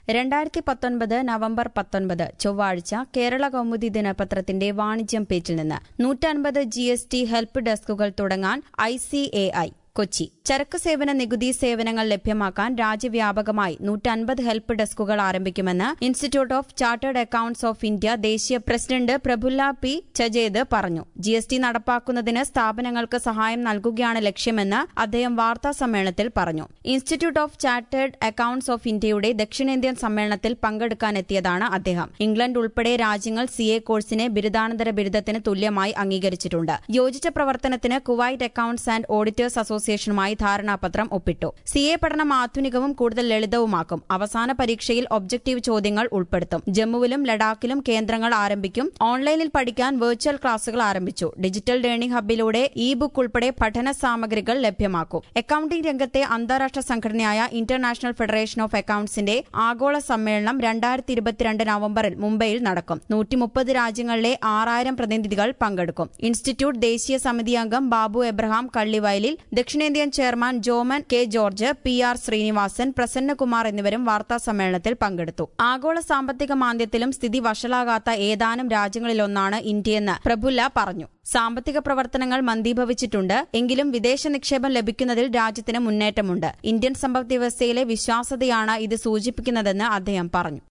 രണ്ടായിരത്തി പത്തൊൻപത് നവംബർ പത്തൊൻപത് ചൊവ്വാഴ്ച കേരള കൗമുദി ദിനപത്രത്തിന്റെ വാണിജ്യം പേജിൽ നിന്ന് നൂറ്റൻപത് ജി എസ് ടി ഹെൽപ്പ് ഡെസ്കുകൾ തുടങ്ങാൻ I C A I Kochi ചരക്ക് സേവന നികുതി സേവനങ്ങൾ ലഭ്യമാക്കാൻ രാജ്യവ്യാപകമായി നൂറ്റൻപത് ഹെൽപ്പ് ഡെസ്കുകൾ ആരംഭിക്കുമെന്ന് institute of chartered accounts of India ദേശീയ പ്രസിഡന്റ് പ്രഫുല്ല പി ചജേദ് പറഞ്ഞു ജി എസ് ടി നടപ്പാക്കുന്നതിന് സ്ഥാപനങ്ങൾക്ക് സഹായം നൽകുകയാണ് ലക്ഷ്യമെന്ന് അദ്ദേഹം വാർത്താ സമ്മേളനത്തിൽ പറഞ്ഞു institute of chartered accounts of ഇന്ത്യയുടെ ദക്ഷിണേന്ത്യൻ സമ്മേളനത്തിൽ പങ്കെടുക്കാനെത്തിയതാണ് അദ്ദേഹം ഇംഗ്ലണ്ട് ഉൾപ്പെടെ രാജ്യങ്ങൾ സി എ കോഴ്സിനെ ബിരുദാനന്തര ബിരുദത്തിന് തുല്യമായി അംഗീകരിച്ചിട്ടുണ്ട് യോജിച്ച പ്രവർത്തനത്തിന് കുവൈറ്റ് അക്കൌണ്ട്സ് ആൻഡ് ഓഡിറ്റേഴ്സ് അസോസിയേഷനുമായി ധാരണാപത്രം ഒപ്പിട്ടു സി എ പഠനം ആധുനികവും കൂടുതൽ ലളിതവുമാക്കും അവസാന പരീക്ഷയിൽ ഒബ്ജക്റ്റീവ് ചോദ്യങ്ങൾ ഉൾപ്പെടുത്തും ജമ്മുവിലും ലഡാക്കിലും കേന്ദ്രങ്ങൾ ആരംഭിക്കും ഓൺലൈനിൽ പഠിക്കാൻ വെർച്വൽ ക്ലാസുകൾ ആരംഭിച്ചു ഡിജിറ്റൽ ലേണിംഗ് ഹബിലൂടെ ഇ ബുക്ക് ഉൾപ്പെടെ പഠന സാമഗ്രികൾ ലഭ്യമാക്കും അക്കൌണ്ടിംഗ് രംഗത്തെ അന്താരാഷ്ട്ര സംഘടനയായ ഇന്റർനാഷണൽ ഫെഡറേഷൻ ഓഫ് അക്കൌണ്ട്സിന്റെ ആഗോള സമ്മേളനം രണ്ടായിരത്തി ഇരുപത്തിരണ്ട് നവംബറിൽ മുംബൈയിൽ നടക്കും നൂറ്റിമുപ്പത് രാജ്യങ്ങളിലെ ആറായിരം പ്രതിനിധികൾ പങ്കെടുക്കും ഇൻസ്റ്റിറ്റ്യൂട്ട് ദേശീയ സമിതി അംഗം ബാബു എബ്രഹാം കള്ളിവയലിൽ ദക്ഷിണേന്ത്യൻ chairman Joman K George P R Srinivasan Prasannakumar എന്നിവരും വാർത്താ സമ്മേളനത്തിൽ പങ്കെടുത്തു ആഗോള സാമ്പത്തിക മാന്ദ്യത്തിലും സ്ഥിതി വഷളാകാത്ത ഏതാനും രാജ്യങ്ങളിലൊന്നാണ് ഇന്ത്യയെന്ന് പ്രഫുല്ല പറഞ്ഞു സാമ്പത്തിക പ്രവർത്തനങ്ങൾ മന്ദീഭവിച്ചിട്ടുണ്ട് എങ്കിലും വിദേശ നിക്ഷേപം ലഭിക്കുന്നതിൽ രാജ്യത്തിന് മുന്നേറ്റമുണ്ട് ഇന്ത്യൻ സമ്പദ് വ്യവസ്ഥയിലെ വിശ്വാസതയാണ് ഇത് സൂചിപ്പിക്കുന്നതെന്ന് അദ്ദേഹം പറഞ്ഞു